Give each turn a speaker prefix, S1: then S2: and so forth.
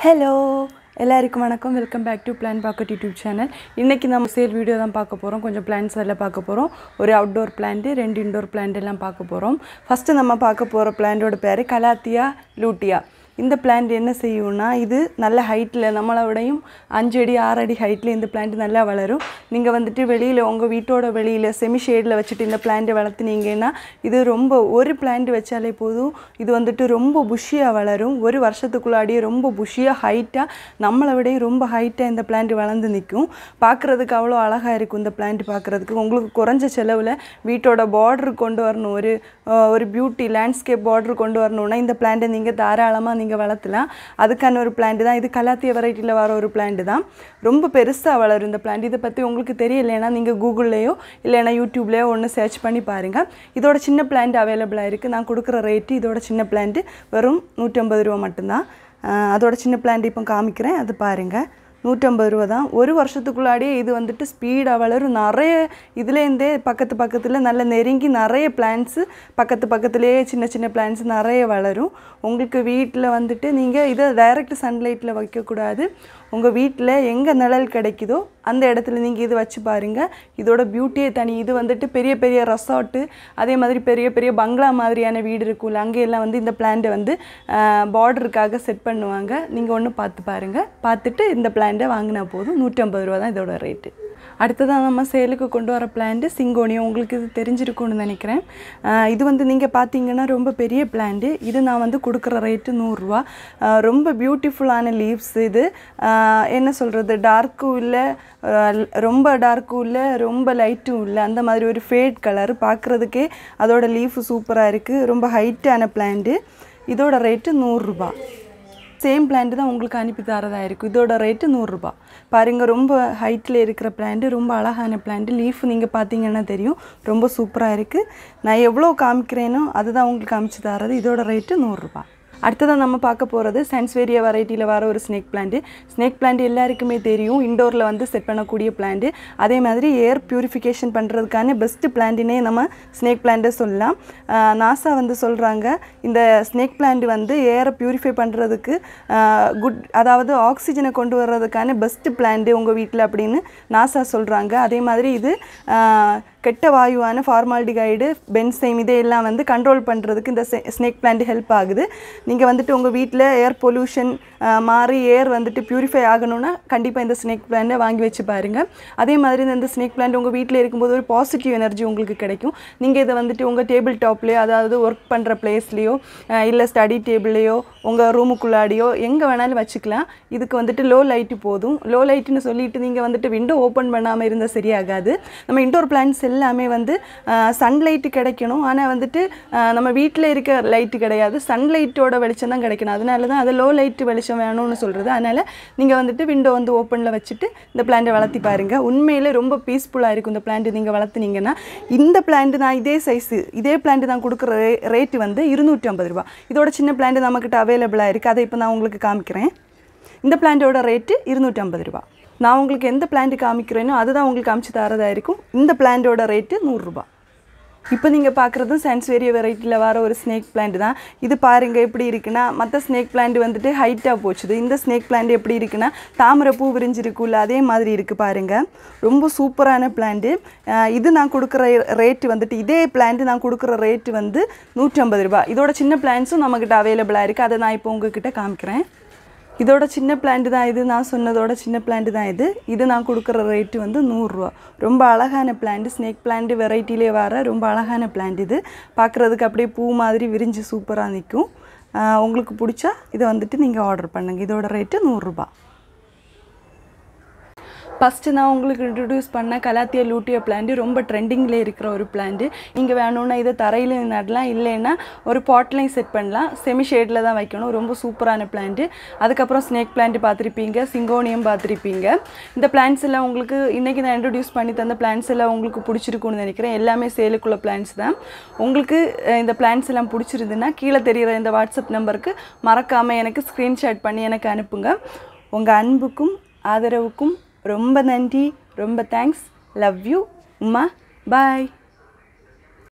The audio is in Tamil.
S1: ஹலோ எல்லாருக்கும் வணக்கம் welcome back to plan pocket YouTube channel இன்றைக்கி நம்ம சேல் வீடியோ தான் பார்க்க போகிறோம் கொஞ்சம் பிளான்ஸ் எல்லாம் பார்க்க போகிறோம் ஒரு அவுட்டோர் பிளான்ட்டு ரெண்டு இன்டோர் பிளான்ட் எல்லாம் பார்க்க போகிறோம் ஃபஸ்ட்டு நம்ம பார்க்க போகிற பிளான்ட்டோட பேர் கலாத்தியா லூட்டியா இந்த பிளான்ட் என்ன செய்யும்னா இது நல்ல ஹைட்டில் நம்மளை விடையும் அஞ்சு அடி ஆறு அடி ஹைட்டில் இந்த பிளான்ட் நல்லா வளரும் நீங்கள் வந்துட்டு வெளியில் உங்கள் வீட்டோட வெளியில் செமி ஷேடில் வச்சுட்டு இந்த பிளான்ட்டை வளர்த்துனீங்கன்னா இது ரொம்ப ஒரு பிளான்ட் வச்சாலே போதும் இது வந்துட்டு ரொம்ப புஷியாக வளரும் ஒரு வருஷத்துக்குள்ளாடியே ரொம்ப புஷியாக ஹைட்டாக நம்மளை விடையும் ரொம்ப ஹைட்டாக இந்த பிளான்ட் வளர்ந்து நிற்கும் பார்க்குறதுக்கு அவ்வளோ அழகாக இருக்கும் இந்த பிளான்ட் பார்க்குறதுக்கு உங்களுக்கு குறைஞ்ச செலவில் வீட்டோட பார்டர் கொண்டு வரணும் ஒரு அஹ், ஒரு பியூட்டி லேண்ட்ஸ்கேப் பார்டர் கொண்டு வரணும்னா இந்த பிளான்ட்டை நீங்கள் தாராளமாக நீங்கள் வளர்த்தலாம் அதுக்கான ஒரு பிளான்ட் தான் இது கலாத்திய வெரைட்டியில் வர ஒரு பிளான்ட் தான் ரொம்ப பெருசாக வளரும் இந்த பிளான்ட் இதை பற்றி உங்களுக்கு தெரியலைன்னா நீங்கள் கூகுள்லேயோ இல்லைன்னா யூடியூப்லேயோ ஒன்று சர்ச் பண்ணி பாருங்கள் இதோட சின்ன பிளான்ட் அவைலபிளாக இருக்குது நான் கொடுக்குற ரேட்டு இதோட சின்ன பிளான்ட் வெறும் நூற்றம்பது ரூபா மட்டும்தான் அஹ், அதோட சின்ன பிளான்ட் இப்போ காமிக்கிறேன் அது பாருங்கள் நூற்றம்பது ரூபா தான் ஒரு வருஷத்துக்குள்ளாடியே இது வந்துட்டு ஸ்பீடாக வளரும் நிறைய இதுலேருந்தே பக்கத்து பக்கத்தில் நல்ல நெருங்கி நிறைய பிளான்ட்ஸு பக்கத்து பக்கத்துலேயே சின்ன சின்ன பிளான்ட்ஸ் நிறைய வளரும் உங்களுக்கு வீட்டில் வந்துட்டு நீங்கள் இதை டைரக்ட் சன்லைட்டில் வைக்கக்கூடாது உங்கள் வீட்டில் எங்கே நிழல் கிடைக்குதோ அந்த இடத்துல நீங்கள் இது வச்சு பாருங்கள் இதோட பியூட்டியே தனி இது வந்துட்டு பெரிய பெரிய ரெசார்ட்டு அதே மாதிரி பெரிய பெரிய பங்களா மாதிரியான வீடு இருக்கும்ல அங்கெல்லாம் வந்து இந்த பிளான்ட்டை வந்து பார்டருக்காக செட் பண்ணுவாங்க நீங்கள் ஒன்று பார்த்து பாருங்கள் பார்த்துட்டு இந்த பிளான்ட்டை வாங்கினா போதும் நூற்றம்பது ரூபா தான் இதோட ரேட்டு அடுத்ததாக நம்ம சேலுக்கு கொண்டு வர பிளான்ட்டு சிங்கோனியம் உங்களுக்கு இது தெரிஞ்சிருக்கும்னு நினைக்கிறேன் ஆஹ் இது வந்து நீங்கள் பார்த்தீங்கன்னா ரொம்ப பெரிய பிளான்ட்டு இது நான் வந்து கொடுக்குற ரேட்டு நூறுரூவா ஆஹ் ரொம்ப பியூட்டிஃபுல்லான லீவ்ஸ் இது ஆஹ் என்ன சொல்கிறது டார்க்கும் இல்லை ஆஹ் ரொம்ப டார்க்கும் இல்லை ரொம்ப லைட்டும் இல்லை அந்த மாதிரி ஒரு ஃபேட் கலர் பார்க்குறதுக்கே அதோட லீஃப் சூப்பராக இருக்குது ரொம்ப ஹைட்டான பிளான்ட்டு இதோட ரேட்டு நூறுரூபா சேம் பிளான்ட் தான் உங்களுக்கு அனுப்பி தரதா இருக்கும் இதோட ரேட்டு நூறுரூபா பாருங்கள் ரொம்ப ஹைட்டில் இருக்கிற பிளான்ட்டு ரொம்ப அழகான பிளான்ட்டு லீஃப் நீங்கள் பார்த்தீங்கன்னா தெரியும் ரொம்ப சூப்பராக இருக்குது நான் எவ்வளோ காமிக்கிறேனோ அதுதான் உங்களுக்கு காமிச்சு தரது இதோட ரேட்டு நூறுரூபா அடுத்ததான் நம்ம பார்க்க போகிறது சென்ஸ்வேரியா வெரைட்டியில் வர ஒரு ஸ்னேக் பிளான்ட்டு ஸ்னேக் பிளான்ட் எல்லாருக்குமே தெரியும் இண்டோரில் வந்து செட் பண்ணக்கூடிய பிளான்ட்டு அதே மாதிரி ஏர் பியூரிஃபிகேஷன் பண்ணுறதுக்கான பெஸ்ட்டு பிளான்ட்டுனே நம்ம ஸ்னேக் பிளான்ட்டை சொல்லலாம் நாசா வந்து சொல்கிறாங்க இந்த ஸ்னேக் பிளான்ட் வந்து ஏரை பியூரிஃபை பண்ணுறதுக்கு குட் அதாவது ஆக்சிஜனை கொண்டு வர்றதுக்கான பெஸ்ட்டு பிளான்ட்டு உங்கள் வீட்டில் அப்படின்னு நாசா சொல்கிறாங்க அதே மாதிரி இது ஆஹ், கெட்ட வாயுவான ஃபார்மால்டிகைடு பென்சைம் இதையெல்லாம் வந்து கண்ட்ரோல் பண்ணுறதுக்கு இந்த ஸ்னேக் பிளான்ட் ஹெல்ப் ஆகுது நீங்கள் வந்துட்டு உங்கள் வீட்டில் ஏர் பொல்யூஷன் மாறி ஏர் வந்துட்டு பியூரிஃபை ஆகணும்னா கண்டிப்பாக இந்த ஸ்னேக் பிளான்ட்டை வாங்கி வச்சு பாருங்கள் அதே மாதிரி இந்த ஸ்னேக் பிளான்ட் உங்கள் வீட்டில் இருக்கும்போது ஒரு பாசிட்டிவ் எனர்ஜி உங்களுக்கு கிடைக்கும் நீங்கள் இதை வந்துட்டு உங்கள் டேபிள் டாப்லேயோ அதாவது ஒர்க் பண்ணுற பிளேஸ்லேயோ இல்லை ஸ்டடி டேபிள்லேயோ உங்கள் ரூமுக்குள்ளாடியோ எங்கே வேணாலும் வச்சுக்கலாம் இதுக்கு வந்துட்டு லோ லைட்டு போதும் லோ லைட்டுன்னு சொல்லிட்டு நீங்கள் வந்துட்டு விண்டோ ஓப்பன் பண்ணாமல் இருந்தால் சரியாகாது நம்ம இன்டோர் பிளான்ட்ஸ் எல்லாமே வந்து சன்லைட்டு கிடைக்கணும் ஆனால் வந்துட்டு அஹ், நம்ம வீட்டில் இருக்க லைட்டு கிடையாது சன்லைட்டோட வெளிச்சம் தான் கிடைக்கணும் அதனால தான் அது லோ லைட்டு வெளிச்சம் வேணும்னு சொல்கிறது அதனால் நீங்கள் வந்துட்டு விண்டோ வந்து ஓப்பனில் வச்சுட்டு இந்த பிளான்ட்டை வளர்த்தி பாருங்கள் உண்மையிலே ரொம்ப பீஸ்ஃபுல்லாக இருக்கும் இந்த பிளான்ட் நீங்கள் வளர்த்துனீங்கன்னா இந்த பிளான்ட் நான் இதே சைஸு இதே பிளான்ட் நான் கொடுக்குற ரேட்டு வந்து இருநூற்றி ஐம்பது ரூபா இதோட சின்ன பிளான்ட் நம்மக்கிட்ட அவைலபிளாக இருக்குது அதை இப்போ நான் உங்களுக்கு காமிக்கிறேன் இந்த பிளான்ட்டோட ரேட்டு இருநூற்றி ஐம்பது ரூபா நான் உங்களுக்கு எந்த பிளான்ட் காமிக்கிறேனோ அதுதான் உங்களுக்கு காமிச்சு தரதா இருக்கும் இந்த பிளான்ட்டோட ரேட்டு நூறுரூபா இப்போ நீங்கள் பார்க்குறதும் சான்ஸ்வேரிய வெரைட்டியில் வர ஒரு ஸ்னேக் பிளான்ட் தான் இது பாருங்கள் எப்படி இருக்குன்னா மற்ற ஸ்னேக் பிளான்ட் வந்துட்டு ஹைட்டாக போச்சுது இந்த ஸ்னேக் பிளான்ட் எப்படி இருக்குன்னா தாமரை பூ விரிஞ்சிருக்குல்ல அதே மாதிரி இருக்குது பாருங்கள் ரொம்ப சூப்பரான பிளான்ட்டு இது நான் கொடுக்குற ரேட்டு வந்துட்டு இதே பிளான்ட் நான் கொடுக்குற ரேட்டு வந்து நூற்றம்பது ரூபாய் இதோட சின்ன பிளான்ஸும் நம்மக்கிட்ட அவைலபிளாக இருக்குது அதை நான் இப்போ உங்ககிட்ட காமிக்கிறேன் இதோட சின்ன பிளான்ட் தான் இது நான் சொன்னதோட சின்ன பிளான்ட் தான் இது இது நான் கொடுக்குற ரேட்டு வந்து நூறுரூவா ரொம்ப அழகான பிளான்ட் ஸ்னேக் பிளான்ட் வெரைட்டிலே வர ரொம்ப அழகான பிளான்ட் இது பார்க்குறதுக்கு அப்படியே பூ மாதிரி விரிஞ்சு சூப்பராக நிற்கும் உங்களுக்கு பிடிச்சா இதை வந்துட்டு நீங்கள் ஆர்டர் பண்ணுங்கள் இதோட ரேட்டு நூறுரூபா ஃபஸ்ட்டு நான் உங்களுக்கு இன்ட்ரடியூஸ் பண்ண கலாத்திய லூட்டிய பிளான்ட்டு ரொம்ப ட்ரெண்டிங்கில் இருக்கிற ஒரு பிளான்ட்டு நீங்கள் வேணும்னா இதை தரையில் நடலாம் இல்லைன்னா ஒரு பாட்லையும் செட் பண்ணலாம் செமி ஷேடில் தான் வைக்கணும் ரொம்ப சூப்பரான பிளான்ட்டு அதுக்கப்புறம் ஸ்னேக் பிளான்ட் பார்த்துருப்பீங்க சிங்கோனியம் பார்த்துருப்பீங்க இந்த பிளான்ஸ் எல்லாம் உங்களுக்கு இன்றைக்கி நான் இன்ட்ரடியூஸ் பண்ணி தந்த பிளான்ஸ் எல்லாம் உங்களுக்கு பிடிச்சிருக்குன்னு நினைக்கிறேன் எல்லாமே சேலுக்குள்ள பிளான்ஸ் தான் உங்களுக்கு அஹ், இந்த பிளான்ஸ் எல்லாம் பிடிச்சிருந்துன்னா கீழே தெரிகிற இந்த வாட்ஸ்அப் நம்பருக்கு மறக்காமல் எனக்கு ஸ்க்ரீன்ஷாட் பண்ணி எனக்கு அனுப்புங்க உங்கள் அன்புக்கும் ஆதரவுக்கும் ரொம்ப நன்றி ரொம்ப thanks love you Uma bye